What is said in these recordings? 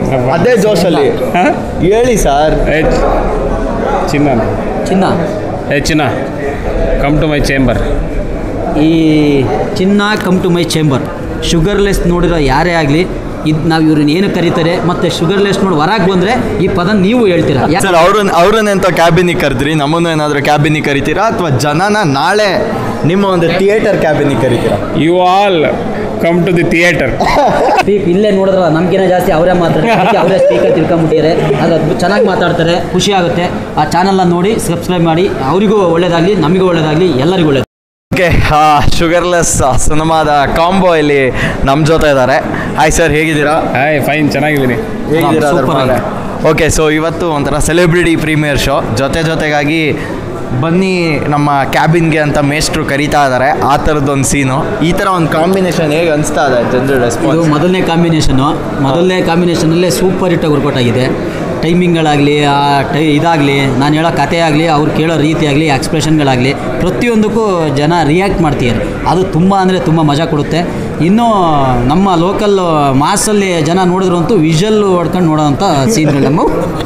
ಅದೇ ಜೋಶಲ್ಲಿ ಹಾಂ ಹೇಳಿ ಸರ್ ಏ ಚಿನ್ನ ಚಿನ್ನ ಏ ಚಿನ್ನ ಕಮ್ ಟು ಮೈ ಚೇಂಬರ್ ಈ ಚಿನ್ನ come to my chamber sugarless ನೋಡಿರೋ ಯಾರೇ ಆಗಲಿ ಇದು ನಾವು ಇವ್ರನ್ನ ಏನು ಕರೀತಾರೆ ಮತ್ತು ಶುಗರ್ಲೆಸ್ ನೋಡಿ ಹೊರಗೆ ಬಂದರೆ ಈ ಪದ ನೀವು ಹೇಳ್ತೀರಾ ಯಾ- ಸರ್ ಅವ್ರನ್ನ ಅವ್ರನ್ನೆಂತ ಕ್ಯಾಬಿನಿಗೆ ಕರೆದ್ರಿ ನಮ್ಮನ್ನು ಏನಾದರೂ ಕ್ಯಾಬಿನಿಗೆ ಕರಿತೀರಾ ಅಥವಾ ಜನನ ನಾಳೆ ನಿಮ್ಮ ಒಂದು ಥಿಯೇಟರ್ ಕ್ಯಾಬಿನಿಗೆ ಕರಿತೀರಾ you all come to the theatre speak ಇಲ್ಲೇ ನೋಡಿದ್ರಲ್ಲ ನಮ್ಗಿನ ಜಾಸ್ತಿ ಅವರೇ ಮಾತಾಡ್ತಾರೆ ಅವರೇ ಸ್ಪೀಕರ್ ತಿಳ್ಕೊಂಬಿಟ್ಟಿದ್ದಾರೆ ಅದು ಅದ್ಭುತ ಚೆನ್ನಾಗಿ ಮಾತಾಡ್ತಾರೆ ಖುಷಿ ಆಗುತ್ತೆ ಆ ಚಾನಲ್ನ ನೋಡಿ ಸಬ್ಸ್ಕ್ರೈಬ್ ಮಾಡಿ ಅವರಿಗೂ ಒಳ್ಳೇದಾಗಲಿ ನಮಗೂ ಒಳ್ಳೇದಾಗಲಿ ಎಲ್ಲರಿಗೂ ಒಳ್ಳೇದು ಓಕೆ ಸಿನಿಮಾದ ಸಿನಿಮಾದ ಕಾಂಬೋ ಇಲ್ಲಿ ನಮ್ಮ ಜೊತೆ ಇದ್ದಾರೆ ಹಾಯ್ ಸರ್ ಹೇಗಿದ್ದೀರಾ ಹಾಯ್ ಫೈನ್ ಚೆನ್ನಾಗಿದ್ದೀನಿ ಹೇಗಿದ್ದೀರಾ Super ಆಗಿ. ಓಕೆ ಸೊ ಇವತ್ತು ಒಂಥರ ಸೆಲೆಬ್ರಿಟಿ ಪ್ರೀಮಿಯರ್ ಶೋ ಜೊತೆ ಜೊತೆಗಾಗಿ ಬನ್ನಿ ನಮ್ಮ ಕ್ಯಾಬಿನ್ಗೆ ಅಂತ ಮೇಸ್ಟ್ರು ಕರೀತಾ ಇದ್ದಾರೆ ಆ ಥರದ್ದೊಂದು ಸೀನು ಈ ಥರ ಒಂದು ಕಾಂಬಿನೇಷನ್ ಹೇಗೆ ಅನಿಸ್ತಾ ಇದೆ ಜನರ ಇದು ರೆಸ್ಪಾನ್ಸ್ ಮೊದಲನೇ ಕಾಂಬಿನೇಷನ್ನು ಮೊದಲನೇ ಕಾಂಬಿನೇಷನಲ್ಲೇ ಸೂಪರ್ ಹಿಟ್ಟಾಗಿ ವರ್ಕೌಟ್ ಆಗಿದೆ ಟೈಮಿಂಗ್ಗಳಾಗಲಿ ಆ ಟೈ ಇದಾಗಲಿ ನಾನು ಹೇಳೋ ಕಥೆ ಆಗಲಿ ಅವ್ರು ಕೇಳೋ ರೀತಿ ಆಗಲಿ ಎಕ್ಸ್ಪ್ರೆಷನ್ಗಳಾಗಲಿ ಪ್ರತಿಯೊಂದಕ್ಕೂ ಜನ ರಿಯಾಕ್ಟ್ ಮಾಡ್ತಿದ್ದಾರೆ ಅದು ತುಂಬ ಅಂದರೆ ತುಂಬ ಮಜಾ ಕೊಡುತ್ತೆ ಇನ್ನು ನಮ್ಮ ಲೋಕಲ್ ಮಾಸಲ್ಲಿ ಜನ ನೋಡಿದ್ರು ಅಂತೂ ವಿಷಲ್ ಹೊಡ್ಕೊಂಡು ನೋಡೋವಂಥ ಸೀನ್ಗಳು ನಮ್ಮ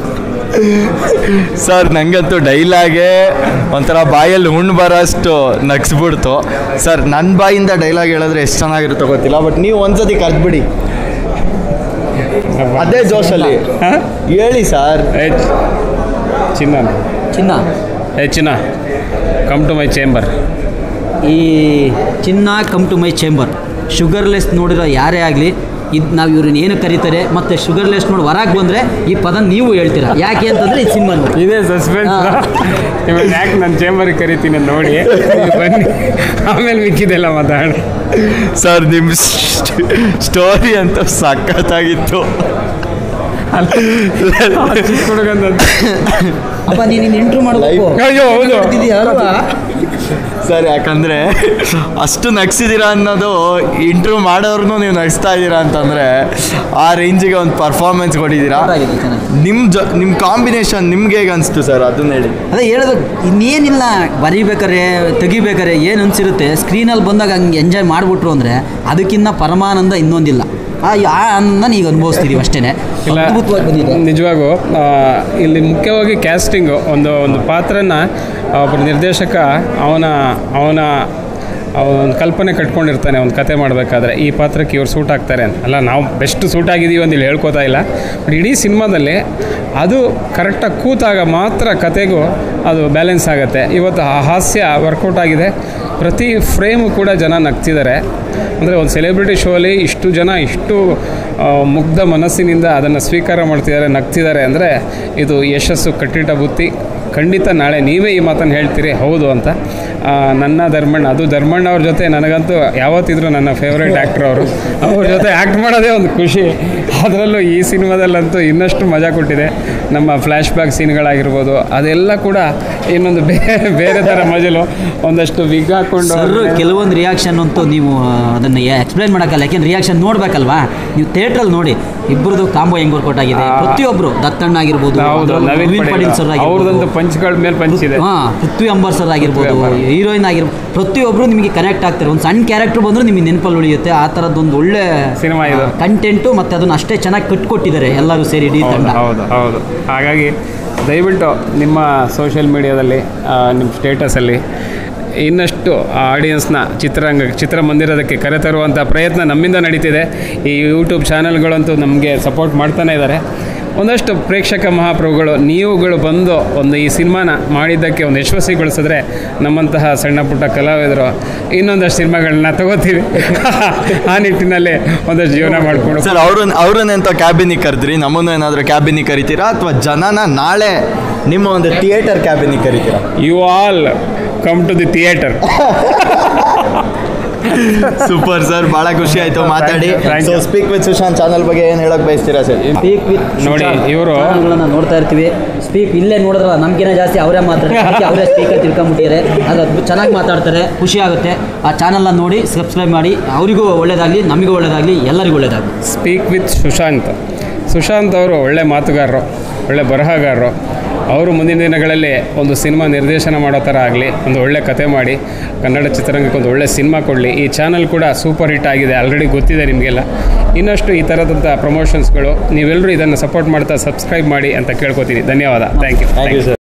ಸರ್ ನನಗಂತೂ ಡೈಲಾಗೇ ಒಂಥರ ಬಾಯಲ್ಲಿ ಹುಣ್ಣು ಬರೋಷ್ಟು ನಗ್ಸ್ಬಿಡ್ತು ಸರ್ ನನ್ನ ಬಾಯಿಂದ ಡೈಲಾಗ್ ಹೇಳಿದ್ರೆ ಎಷ್ಟು ಚೆನ್ನಾಗಿರುತ್ತೋ ಗೊತ್ತಿಲ್ಲ ಬಟ್ ನೀವು ಒಂದ್ಸತಿ ಕರೆದ್ಬಿಡಿ ಅದೇ ಜೋಶಲ್ಲಿ ಹಾಂ ಹೇಳಿ ಸರ್ ಏ ಚಿನ್ನ ಚಿನ್ನ ಏ ಚಿನ್ನ ಕಮ್ ಟು ಮೈ ಚೇಂಬರ್ ಈ ಚಿನ್ನ come to my chamber sugarless ನೋಡಿರೋ ಯಾರೇ ಆಗಲಿ ಇದು ನಾವು ಇವ್ರನ್ನ ಏನು ಕರೀತಾರೆ ಮತ್ತು ಶುಗರ್ಲೆಸ್ ನೋಡಿ ಹೊರಗೆ ಬಂದರೆ ಈ ಪದ ನೀವು ಹೇಳ್ತೀರಾ ಯಾಕೆ ಅಂತಂದರೆ ಈ ಸಿನಿಮಾ ನೋಡಿ ಇದೇ ಸಸ್ಪೆನ್ಸ್ ಹಾ. ಇವಾಗ ಯಾಕೆ ನಾನು ಚೇಂಬರ್ಗೆ ಕರಿತೀನಿ ಅಂತ ನೋಡಿ ನೀವು ಬನ್ನಿ ಆಮೇಲೆ ಮಿಕ್ಕಿದೆಲ್ಲ ಮಾತಾಡ ಸರ್ ನಿಮ್ಮ ಸ್ಟೋರಿ ಅಂತ ಸಖತ್ತಾಗಿತ್ತು ಚಿಕ್ಕ ಹುಡುಗಂತ ಅಪ್ಪ ನೀನು ಇಂಟ್ರೂ ಮಾಡಬೇಕು ಅಯ್ಯೋ, ಹೌದು. ಅಲ್ವಾ ಸರ್ ಯಾಕಂದರೆ ಅಷ್ಟು ನಗ್ಸಿದ್ದೀರಾ ಅನ್ನೋದು ಇಂಟರ್ವ್ಯೂ ಮಾಡೋರ್ನು ನೀವು ನಗಿಸ್ತಾ ಇದ್ದೀರಾ ಅಂತಂದರೆ ಆ ರೇಂಜಿಗೆ ಒಂದು ಪರ್ಫಾರ್ಮೆನ್ಸ್ ಕೊಟ್ಟಿದ್ದೀರಾ ಚೆನ್ನಾಗಿದೆ, ಚೆನ್ನಾಗಿದೆ. ನಿಮ್ಮ ಜೊ ನಿಮ್ಮ ಕಾಂಬಿನೇಷನ್ ನಿಮ್ಗೆ ಹೇಗೆ ಅನಿಸ್ತು ಸರ್ ಅದನ್ನ ಹೇಳಿ ಅದೇ ಹೇಳೋದು ಇನ್ನೇನಿಲ್ಲ ಬರಿಬೇಕಾರೆ ತೆಗಿಬೇಕಾರೆ ಏನು ಅನ್ಸಿರುತ್ತೆ ಸ್ಕ್ರೀನಲ್ಲಿ ಬಂದಾಗ ಹಂಗೆ ಎಂಜಾಯ್ ಮಾಡಿಬಿಟ್ರು ಅಂದರೆ ಅದಕ್ಕಿಂತ ಪರಮಾನಂದ ಇನ್ನೊಂದಿಲ್ಲ ಆ ಆ ಆನಂದ ಈಗ ಅನುಭವಿಸ್ತಿದ್ದೀವಿ ಅಷ್ಟೇ ಇಲ್ಲ ಅದ್ಭುತವಾಗಿ ಬಂದಿದೆ ನಿಜವಾಗೂ ಆ, ಇಲ್ಲಿ ಮುಖ್ಯವಾಗಿ ಕ್ಯಾಸ್ಟಿಂಗು ಒಂದು ಒಂದು ಪಾತ್ರನ ಒಬ್ಬ ನಿರ್ದೇಶಕ ಅವನ ಅವನ ಒಂದು ಕಲ್ಪನೆ ಕಟ್ಕೊಂಡಿರ್ತಾನೆ ಒಂದು ಕತೆ ಮಾಡಬೇಕಾದ್ರೆ ಈ ಪಾತ್ರಕ್ಕೆ ಇವ್ರು ಸೂಟ್ ಆಗ್ತಾರೆ ಅಂತ ಅಲ್ಲ ನಾವು ಬೆಸ್ಟ್ ಸೂಟ್ ಆಗಿದ್ದೀವಿ ಅಂತ ಇಲ್ಲಿ ಹೇಳ್ಕೊತಾ ಇಲ್ಲ ಬಟ್ ಇಡೀ ಸಿನಿಮಾದಲ್ಲಿ ಅದು ಕರೆಕ್ಟಾಗಿ ಕೂತಾಗ ಮಾತ್ರ ಕತೆಗೂ ಅದು ಬ್ಯಾಲೆನ್ಸ್ ಆಗುತ್ತೆ ಇವತ್ತು ಆ ಹಾಸ್ಯ ವರ್ಕೌಟ್ ಆಗಿದೆ ಪ್ರತಿ ಫ್ರೇಮು ಕೂಡ ಜನ ನಗ್ತಿದ್ದಾರೆ ಅಂದರೆ ಒಂದು ಸೆಲೆಬ್ರಿಟಿ ಶೋಲಿ ಇಷ್ಟು ಜನ ಇಷ್ಟು ಆ, ಮುಗ್ಧ ಮನಸ್ಸಿನಿಂದ ಅದನ್ನು ಸ್ವೀಕಾರ ಮಾಡ್ತಿದ್ದಾರೆ ನಗ್ತಿದ್ದಾರೆ ಅಂದರೆ ಇದು ಯಶಸ್ಸು ಕಟ್ಟಿಟ್ಟ ಬುತ್ತಿ ಖಂಡಿತ ನಾಳೆ ನೀವೇ ಈ ಮಾತನ್ನು ಹೇಳ್ತೀರಿ ಹೌದು ಅಂತ ಆ, ನನ್ನ ಧರ್ಮಣ್ಣ ಅದು ಧರ್ಮಣ್ಣ ಅವ್ರ ಜೊತೆ ನನಗಂತೂ ಯಾವತ್ತಿದ್ರು ನನ್ನ ಫೇವ್ರೇಟ್ ಆ್ಯಕ್ಟ್ರ್ ಅವರು ಅವ್ರ ಜೊತೆ ಆ್ಯಕ್ಟ್ ಮಾಡೋದೇ ಒಂದು ಖುಷಿ ಅದರಲ್ಲೂ ಈ ಸಿನಿಮಾದಲ್ಲಂತೂ ಇನ್ನಷ್ಟು ಮಜಾ ಕೊಟ್ಟಿದೆ ನಮ್ಮ ಫ್ಲ್ಯಾಶ್ ಬ್ಯಾಕ್ ಸೀನ್ಗಳಾಗಿರ್ಬೋದು ಅದೆಲ್ಲ ಕೂಡ ಇನ್ನೊಂದು ಬೇರೆ ಬೇರೆ ಥರ ಮಜಲು ಒಂದಷ್ಟು ವಿಗ್ ಹಾಕ್ಕೊಂಡು ಸರ್ ಕೆಲವೊಂದು ರಿಯಾಕ್ಷನ್ ಅಂತೂ ನೀವು ಅದನ್ನು ಎಕ್ಸ್ಪ್ಲೈನ್ ಮಾಡೋಕ್ಕಲ್ಲ ಯಾಕೆಂದ್ರೆ ರಿಯಾಕ್ಷನ್ ನೋಡ್ಬೇಕಲ್ವಾ ನೀವು ಥಿಯೇಟ್ರಲ್ಲಿ ನೋಡಿ ಇಬ್ಬರದು ಕಾಂಬೋ ಹೆಂಗ್ ವರ್ಕೌಟ್ ಆಗಿದೆ ಪ್ರತಿಯೊಬ್ಬರು ದತ್ತಣ್ಣ ಆಗಿರ್ಬೋದು ಹೌದು ಅದ್ರಲ್ಲೂ ನವೀನ್ ನವೀನ್ ಪಟೇಲ್ ಸರ್ ಅವ್ರದಂತೂ ಪಂಚ್ಗಳ ಮೇಲೆ ಪಂಚಿದೆ ಹಾ ಪೃಥ್ವಿ ಅಂಬರ್ ಸರ್ ಆಗಿರ್ಬೋದು ಹೀರೋಯಿನ್ ಆಗಿರ್ಬೋದು ಪ್ರತಿಯೊಬ್ಬರು ನಿಮಗೆ ಕನೆಕ್ಟ್ ಆಗ್ತಾರೆ ಒಂದು ಸಣ್ಣ ಕ್ಯಾರೆಕ್ಟರ್ ಬಂದರೂ ನಿಮಗೆ ನೆನಪಲ್ಲಿ ಉಳಿಯುತ್ತೆ ಆ ಥರದ್ದೊಂದು ಒಳ್ಳೆ ಸಿನಿಮಾ ಇದು. ಕಂಟೆಂಟು ಮತ್ತು ಅದನ್ನು ಅಷ್ಟೇ ಚೆನ್ನಾಗಿ ಕಟ್ಕೊಟ್ಟಿದ್ದಾರೆ ಎಲ್ಲರೂ ಸೇರಿ ಇಡೀ ತಂಡ ಹೌದು ಹೌದು ಹೌದು ಹಾಗಾಗಿ ದಯವಿಟ್ಟು ನಿಮ್ಮ ಸೋಷಿಯಲ್ ಮೀಡಿಯಾದಲ್ಲಿ ನಿಮ್ಮ ಸ್ಟೇಟಸಲ್ಲಿ ಇನ್ನಷ್ಟು ಆ ಆಡಿಯನ್ಸ್ನ ಚಿತ್ರರಂಗ ಚಿತ್ರಮಂದಿರದಕ್ಕೆ ಕರೆತರುವಂಥ ಪ್ರಯತ್ನ ನಮ್ಮಿಂದ ನಡೀತಿದೆ ಈ ಯೂಟ್ಯೂಬ್ ಚಾನಲ್ಗಳಂತೂ ನಮಗೆ ಸಪೋರ್ಟ್ ಮಾಡ್ತಾನೆ ಇದ್ದಾರೆ ಒಂದಷ್ಟು ಪ್ರೇಕ್ಷಕ ಮಹಾಪ್ರಭುಗಳು ನೀವುಗಳು ಬಂದು ಒಂದು ಈ ಸಿನಿಮಾನ ಮಾಡಿದ್ದಕ್ಕೆ ಒಂದು ಯಶಸ್ವಿಗೊಳಿಸಿದ್ರೆ ನಮ್ಮಂತಹ ಸಣ್ಣ ಪುಟ್ಟ ಕಲಾವಿದರು ಇನ್ನೊಂದಷ್ಟು ಸಿನಿಮಾಗಳನ್ನ ತಗೋತೀವಿ ಆ ನಿಟ್ಟಿನಲ್ಲಿ ಒಂದಷ್ಟು ಜೀವನ ಮಾಡಿಕೊಂಡು ಸರ್ ಅವ್ರನ್ನ ಅವ್ರನ್ನೆಂತ ಕ್ಯಾಬಿನಿಗೆ ಕರೆದ್ರಿ ನಮ್ಮನ್ನು ಏನಾದರೂ ಕ್ಯಾಬಿನಿಗೆ ಕರಿತೀರಾ ಅಥವಾ ಜನನ ನಾಳೆ ನಿಮ್ಮ ಒಂದು ಥಿಯೇಟರ್ ಕ್ಯಾಬಿನಿಗೆ ಕರಿತೀರಾ you all come to the theatre super sir ಬಹಳ ಖುಷಿ ಆಯ್ತು ಮಾತಾಡಿ Thank you, thank so you. Speak with Sushant channel ಬಗ್ಗೆ ಏನು ಹೇಳಕ್ ಬಯಸ್ತೀರಾ ಸರ್ ಸ್ಪೀಕ್ ವಿತ್ ನೋಡಿ, ಇವ್ರು- ಚಾನಲ್ಗಳನ್ನ ನೋಡ್ತಾ ಇರ್ತೀವಿ ಸ್ಪೀಕ್ ಇಲ್ಲೇ ನೋಡಿದ್ರಲ್ಲ ನಮ್ಗಿನ ಜಾಸ್ತಿ ಅವರೇ ಮಾತಾಡ್ತಾರೆ ಅವರೇ ಸ್ಪೀಕರ್ ತಿಳ್ಕೊಂಬಿಟ್ಟಿದ್ದಾರೆ ಅದು ಅದ್ಭುತ ಚೆನ್ನಾಗಿ ಮಾತಾಡ್ತಾರೆ ಖುಷಿ ಆಗುತ್ತೆ ಆ ಚಾನಲ್ನ ನೋಡಿ ಸಬ್ಸ್ಕ್ರೈಬ್ ಮಾಡಿ ಅವರಿಗೂ ಒಳ್ಳೇದಾಗಲಿ ನಮಗೂ ಒಳ್ಳೇದಾಗಲಿ ಎಲ್ಲರಿಗೂ ಒಳ್ಳೇದಾಗಲಿ ಸ್ಪೀಕ್ ವಿತ್ ಸುಶಾಂತ್ ಸುಶಾಂತ್ ಅವರು ಒಳ್ಳೆ ಮಾತುಗಾರರು ಒಳ್ಳೆ ಬರಹಗಾರರು ಅವರು ಮುಂದಿನ ದಿನಗಳಲ್ಲಿ ಒಂದು ಸಿನಿಮಾ ನಿರ್ದೇಶನ ಮಾಡೋ ಥರ ಆಗಲಿ ಒಂದು ಒಳ್ಳೆ ಕತೆ ಮಾಡಿ ಕನ್ನಡ ಚಿತ್ರರಂಗಕ್ಕೆ ಒಂದು ಒಳ್ಳೆ ಸಿನಿಮಾ ಕೊಡಲಿ ಈ ಚಾನಲ್ ಕೂಡ ಸೂಪರ್ ಹಿಟ್ ಆಗಿದೆ ಆಲ್ರೆಡಿ ಗೊತ್ತಿದೆ ನಿಮಗೆಲ್ಲ ಇನ್ನಷ್ಟು ಈ ಥರದಂಥ ಪ್ರಮೋಷನ್ಸ್ಗಳು ನೀವೆಲ್ಲರೂ ಇದನ್ನು ಸಪೋರ್ಟ್ ಮಾಡ್ತಾ ಸಬ್ಸ್ಕ್ರೈಬ್ ಮಾಡಿ ಅಂತ ಕೇಳ್ಕೊತೀನಿ ಧನ್ಯವಾದ thank you thank you sir